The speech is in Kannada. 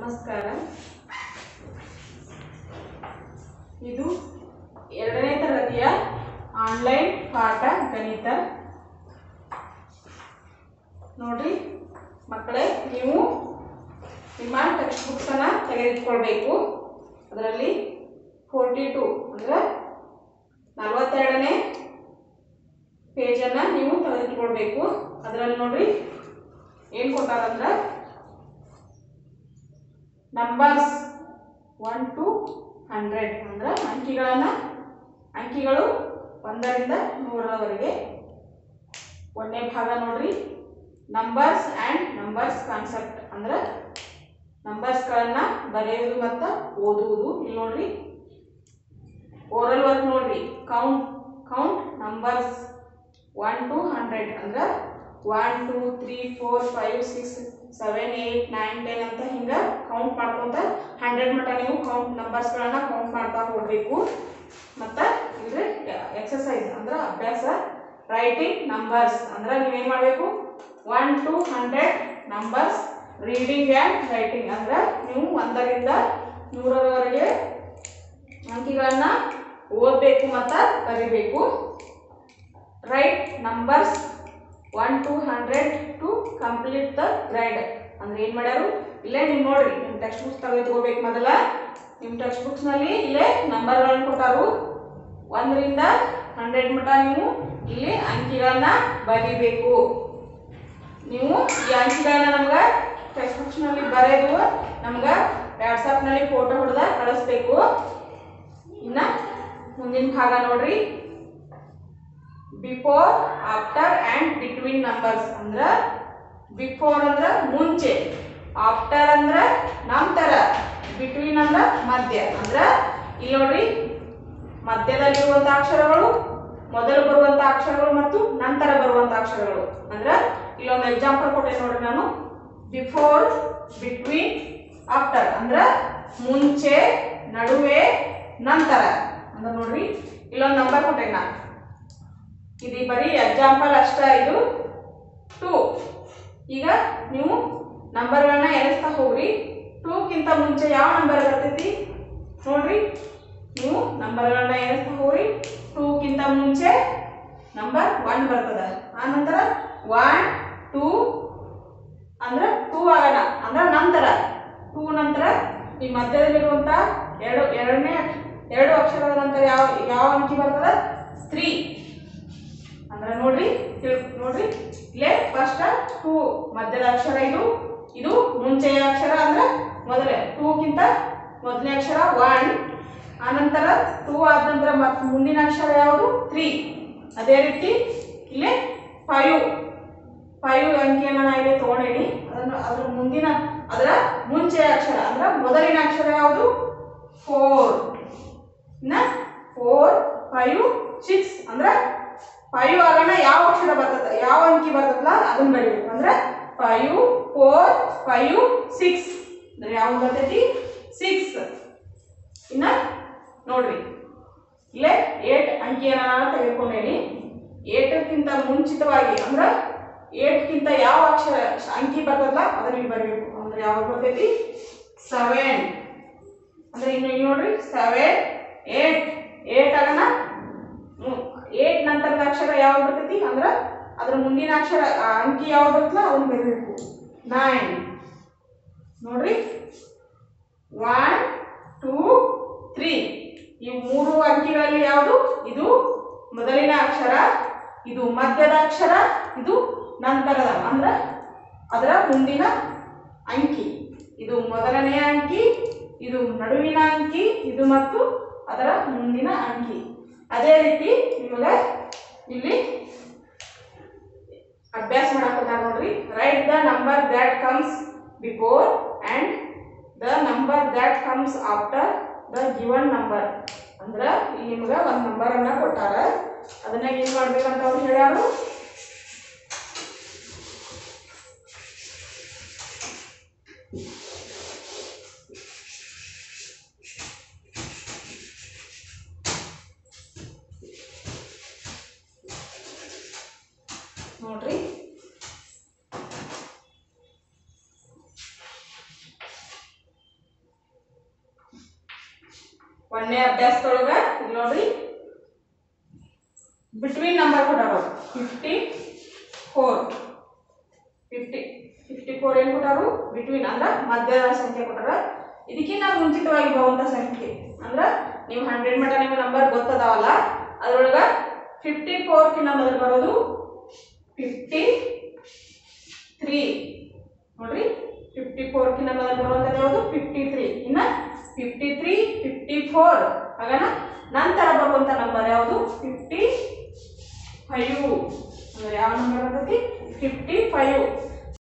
ನಮಸ್ಕಾರ ಇದು ಎರಡನೇ ತರಗತಿಯ ಆನ್ಲೈನ್ ಪಾಠ ಗಣಿತ ನೋಡ್ರಿ ಮಕ್ಕಳೇ ನೀವು ನಿಮ್ಮ ಟೆಕ್ಸ್ಟ್ ಬುಕ್ಸನ್ನು ತೆಗೆದುಕೊಳ್ಬೇಕು ಅದರಲ್ಲಿ ಫೋರ್ಟಿ ಟು ಅಂದರೆ ನಲವತ್ತೆರಡನೇ ಪೇಜನ್ನು ನೀವು ತೆಗೆದುಕೊಳ್ಬೇಕು ಅದರಲ್ಲಿ ನೋಡ್ರಿ ಏನು ಕೊಟ್ಟಾರಂದ್ರೆ ನಂಬರ್ಸ್ ಒನ್ ಟು ಹಂಡ್ರೆಡ್ ಅಂದ್ರೆ ಅಂಕಿಗಳನ್ನು ಅಂಕಿಗಳು ಒಂದರಿಂದ ನೂರರವರೆಗೆ ಒಂದನೇ ಭಾಗ ನೋಡ್ರಿ ನಂಬರ್ಸ್ ಆ್ಯಂಡ್ ನಂಬರ್ಸ್ ಕಾನ್ಸೆಪ್ಟ್ ಅಂದ್ರೆ ನಂಬರ್ಸ್ಗಳನ್ನು ಬರೆಯುವುದು ಮತ್ತು ಓದುವುದು ಇಲ್ಲಿ ನೋಡ್ರಿ ಓರಲ್ ವರ್ಕ್ ನೋಡ್ರಿ count count numbers one to hundred ಅಂದ್ರೆ one two three four five six seven eight nine ten ಅಂತ ಹಿಂಗೆ ಕೌಂಟ್ ಮಾಡ್ಕೊಂತ ಹಂಡ್ರೆಡ್ ಮಟ್ಟ ನೀವು ಕೌಂಟ್ ನಂಬರ್ಸ್ಗಳನ್ನ ಕೌಂಟ್ ಮಾಡ್ತಾ ಹೋಗಬೇಕು ಮತ್ತು ಇದ್ರೆ ಎಕ್ಸಸೈಸ್ ಅಂದ್ರೆ ಅಭ್ಯಾಸ ರೈಟಿಂಗ್ ನಂಬರ್ಸ್ ಅಂದ್ರೆ ನೀವೇನು ಮಾಡಬೇಕು one to hundred numbers reading and writing ಅಂದ್ರೆ ನೀವು ಒಂದರಿಂದ ನೂರರವರೆಗೆ ಅಂಕಿಗಳನ್ನು ಓದಬೇಕು ಮತ್ತು ಬರಿಬೇಕು write numbers one to hundred to complete the grid ಅಂದ್ರೆ ಏನು ಮಾಡ್ಯಾರು ಇಲ್ಲೇ ನೀವು ನೋಡ್ರಿ ನಿಮ್ಮ ಟೆಕ್ಸ್ಟ್ ಬುಕ್ಸ್ ತೆಗೆದುಕೋಬೇಕು ಮೊದಲ ನಿಮ್ಮ ಟೆಕ್ಸ್ಟ್ ಬುಕ್ಸ್ನಲ್ಲಿ ಇಲ್ಲೇ ನಂಬರ್ಗಳನ್ನು ಕೊಟ್ಟಾರು ಒಂದರಿಂದ ಹಂಡ್ರೆಡ್ ಮಟ್ಟ ನೀವು ಇಲ್ಲಿ ಅಂಕಿಗಳನ್ನ ಬರೀಬೇಕು ನೀವು ಈ ಅಂಕಿಗಳನ್ನ ನಮ್ಗೆ ಟೆಕ್ಸ್ಟ್ ಬುಕ್ಸ್ನಲ್ಲಿ ಬರೆದು ನಮ್ಗೆ ವಾಟ್ಸಪ್ನಲ್ಲಿ ಫೋಟೋ ಹೊಡೆದ ಕಳಿಸ್ಬೇಕು ಇನ್ನು ಮುಂದಿನ ಭಾಗ ನೋಡ್ರಿ before after and between numbers ಅಂದ್ರೆ ಬಿಫೋರ್ ಅಂದ್ರೆ ಮುಂಚೆ ಆಫ್ಟರ್ ಅಂದ್ರೆ ನಂತರ ಬಿಟ್ವೀನ್ ಅಂದ್ರೆ ಮಧ್ಯ ಅಂದ್ರೆ ಇಲ್ಲಿ ನೋಡ್ರಿ ಮಧ್ಯದಲ್ಲಿರುವಂಥ ಅಕ್ಷರಗಳು ಮೊದಲು ಬರುವಂಥ ಅಕ್ಷರಗಳು ಮತ್ತು ನಂತರ ಬರುವಂಥ ಅಕ್ಷರಗಳು ಅಂದ್ರೆ ಇಲ್ಲೊಂದು ಎಕ್ಸಾಂಪಲ್ ಕೊಟ್ಟೆ ನೋಡ್ರಿ ನಾನು ಬಿಫೋರ್ ಬಿಟ್ವೀನ್ ಆಫ್ಟರ್ ಅಂದ್ರೆ ಮುಂಚೆ ನಡುವೆ ನಂತರ ಅಂದ್ರೆ ನೋಡ್ರಿ ಇಲ್ಲೊಂದು ನಂಬರ್ ಕೊಟ್ಟೆ ನಾನು ಇದು ಬರೀ ಎಕ್ಸಾಂಪಲ್ ಅಷ್ಟ ಇದು ಟೂ ಈಗ ನೀವು ನಂಬರ್ಗಳನ್ನ ಎಣಿಸ್ತಾ ಹೋಗ್ರಿ ಟೂಕ್ಕಿಂತ ಮುಂಚೆ ಯಾವ ನಂಬರ್ ಬರ್ತೈತಿ ನೋಡ್ರಿ ನೀವು ನಂಬರ್ಗಳನ್ನ ಎಣಿಸ್ತಾ ಹೋಗ್ರಿ ಟೂಕ್ಕಿಂತ ಮುಂಚೆ ನಂಬರ್ ಒನ್ ಬರ್ತದ ಆನಂತರ ಒನ್ ಟೂ ಅಂದ್ರೆ ಟೂ ಆಗೋಣ ಅಂದ್ರೆ ನಂತರ ಟೂ ನಂತರ ಈ ಮಧ್ಯದಲ್ಲಿರುವಂಥ ಎರಡು ಎರಡನೇ ಎರಡು ಅಕ್ಷರದ ನಂತರ ಯಾವ ಯಾವ ಅಂಕಿ ಬರ್ತದ ತ್ರೀ ಅಂದ್ರೆ ನೋಡ್ರಿ ತಿಳ್ ನೋಡ್ರಿ ಇಲ್ಲೇ ಫಸ್ಟ್ ಟೂ ಮಧ್ಯದ ಅಕ್ಷರ ಇದು ಇದು ಮುಂಚೆಯ ಅಕ್ಷರ ಅಂದ್ರೆ ಮೊದಲೇ ಟೂಕ್ಕಿಂತ ಮೊದಲನೇ ಅಕ್ಷರ ಒನ್ ಆನಂತರ ಟೂ ಆದ ನಂತರ ಮತ್ತೆ ಮುಂದಿನ ಅಕ್ಷರ ಯಾವುದು ತ್ರೀ ಅದೇ ರೀತಿ ಇಲ್ಲೇ ಫೈವ್ ಫೈವ್ ಅಂಕಿಯನ್ನು ನಾ ಇಲ್ಲಿ ತಗೊಂಡೇನಿ ಅದನ್ನು ಅದ್ರ ಮುಂದಿನ ಅದರ ಮುಂಚೆಯ ಅಕ್ಷರ ಅಂದ್ರೆ ಮೊದಲಿನ ಅಕ್ಷರ ಯಾವುದು ಫೋರ್ ಇನ್ನ ಫೋರ್ ಫೈವ್ ಸಿಕ್ಸ್ ಅಂದ್ರೆ ಫೈವ್ ಆಗೋಣ ಯಾವ ಅಕ್ಷರ ಬರ್ತದೆ ಯಾವ ಅಂಕಿ ಬರ್ತದಲ್ಲ ಅದನ್ನ ಬರೀಬೇಕು ಅಂದ್ರೆ ಫೈವ್ ಫೋರ್ ಫೈವ್ ಸಿಕ್ಸ್ ಅಂದ್ರೆ ಯಾವ್ದು ಬರ್ತೈತಿ ಸಿಕ್ಸ್ ಇನ್ನ ನೋಡ್ರಿ ಇಲ್ಲೇ ಏಟ್ ಅಂಕಿಯನ್ನು ನಾನು ತೆಗೆದುಕೊಂಡೇನಿ ಏಟಕ್ಕಿಂತ ಮುಂಚಿತವಾಗಿ ಅಂದ್ರೆ ಏಟ್ಗಿಂತ ಯಾವ ಅಕ್ಷರ ಅಂಕಿ ಬರ್ತದಲ್ಲ ಅದನ್ನ ಇಲ್ಲಿ ಬರಬೇಕು ಅಂದ್ರೆ ಯಾವಾಗ ಬರ್ತೈತಿ ಸೆವೆನ್ ಅಂದ್ರೆ ಇನ್ನು ಇಲ್ಲಿ ನೋಡ್ರಿ ಸೆವೆನ್ ಏಟ್ ಏಟ್ ಆಗೋಣ ಏಟ್ ನಂತರದ ಅಕ್ಷರ ಯಾವ್ದು ಬರ್ತೈತಿ ಅಂದ್ರೆ ಅದ್ರ ಮುಂದಿನ ಅಕ್ಷರ ಆ ಅಂಕಿ ಯಾವ್ದು ಬರ್ತಲ್ಲ ಅದನ್ನ ಬರಬೇಕು ನೈನ್ ನೋಡ್ರಿ ಒನ್ ಟೂ ತ್ರೀ ಈ ಮೂರು ಅಂಕಿಗಳಲ್ಲಿ ಯಾವುದು ಇದು ಮೊದಲಿನ ಅಕ್ಷರ ಇದು ಮಧ್ಯದ ಅಕ್ಷರ ಇದು ನಂತರದ ಅಂದ್ರೆ ಅದರ ಮುಂದಿನ ಅಂಕಿ ಇದು ಮೊದಲನೆಯ ಅಂಕಿ ಇದು ನಡುವಿನ ಅಂಕಿ ಇದು ಮತ್ತು ಅದರ ಮುಂದಿನ ಅಂಕಿ ಅದೇ ರೀತಿ ನಿಮಗೆ ಇಲ್ಲಿ ಅಭ್ಯಾಸ ಮಾಡಕ್ಕೆ ನೋಡ್ರಿ write the number that comes before and the number that comes after the given number ಅಂದ್ರೆ ಇಲ್ಲಿ ನಿಮ್ಗೆ ಒಂದು ನಂಬರನ್ನು ಕೊಟ್ಟಾರ ಅದನ್ನ ಏನು ಮಾಡ್ಬೇಕಂತ ಅವ್ರು ಹೇಳ್ಯಾರು ನೋಡ್ರಿ ಒಂದನೇ ಅಭ್ಯಾಸದೊಳಗ ಇಲ್ಲಿ ನೋಡ್ರಿ ಬಿಟ್ವೀನ್ ನಂಬರ್ ಕೊಟ್ಟಾರ fifty four fifty fifty four ಏನು ಕೊಟ್ಟಾರು ಬಿಟ್ವೀನ್ ಅಂದ್ರ ಮಧ್ಯದ ಸಂಖ್ಯೆ ಕೊಟ್ಟಾರ ಇದಕ್ಕಿಂತ ಮುಂಚಿತವಾಗಿ ಬರುವಂತ ಸಂಖ್ಯೆ ಅಂದ್ರ ನೀವು ಹಂಡ್ರೆಡ್ ಮಟ ನಿಮ್ಗೆ ನಂಬರ್ ಗೊತ್ತದಾವಲ್ಲ ಅದ್ರೊಳಗ ಫಿಫ್ಟಿ ಫೋರ್ಕಿನ ಮೊದಲು ಬರೋದು ಫಿಫ್ಟಿ ತ್ರೀ ನೋಡ್ರಿ ಫಿಫ್ಟಿ ಫೋರ್ಕಿನ ಮೊದಲು ಬರುವಂತ ಯಾವುದು ಫಿಫ್ಟಿ ತ್ರೀ ಇನ್ನ ಫಿಫ್ಟಿ ತ್ರೀ ಫಿಫ್ಟಿ ಫೋರ್ ಹಾಗನ ನಂತರ ಬರುವಂತ ನಂಬರ್ ಯಾವುದು ಫಿಫ್ಟಿ ಫೈವ್ ಅಂದ್ರೆ ಯಾವ ನಂಬರ್ ಬರ್ತೈತಿ ಫಿಫ್ಟಿ ಫೈವ್